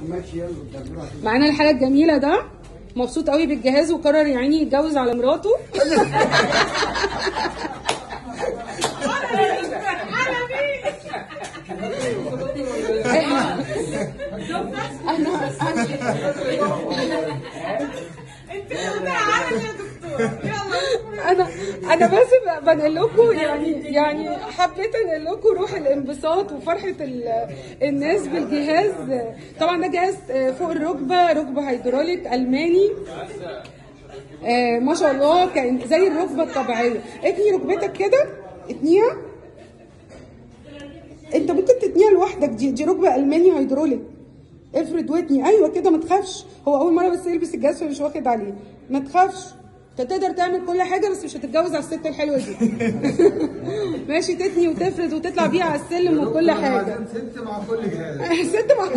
ماشي يلا دبروا عشان معانا الحاله الجميله ده مبسوط قوي بالجهاز وقرر يا عيني يتجوز على مراته انا انا انا بس ب- بنقل لكم يعني يعني حبيت انقل لكم روح الانبساط وفرحه ال- الناس بالجهاز طبعا ده جهاز آه، فوق الركبه ركبه هيدروليك الماني آه ما شاء الله كان زي الركبه الطبيعيه اتني ركبتك كده اتنيها انت ممكن تتنيها لوحدك دي دي ركبه الماني هيدروليك افرد واتني ايوه كده ما تخافش هو اول مره بس يلبس الجهاز فمش واخد عليه ما تخافش انت تقدر تعمل كل حاجه بس مش هتتجوز على الست الحلوه دي ماشي تتني وتفرد وتطلع بيها على السلم وكل حاجه ست مع كل جهاز ست مع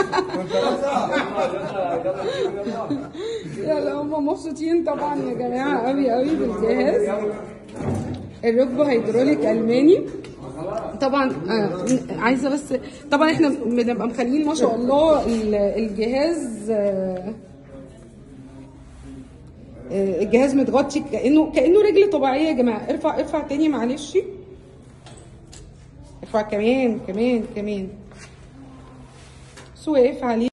يلا هم مبسوطين طبعا يا جماعه قوي قوي بالجهاز الركبه هيدروليك الماني طبعا آه عايزه بس طبعا احنا بنبقى مخلين ما شاء الله ال- الجهاز آه آه، الجهاز متغطي كانه كانه رجل طبيعيه يا جماعه ارفع ارفع تاني معلش ارفع كمان كمان كمان بس واقف عليه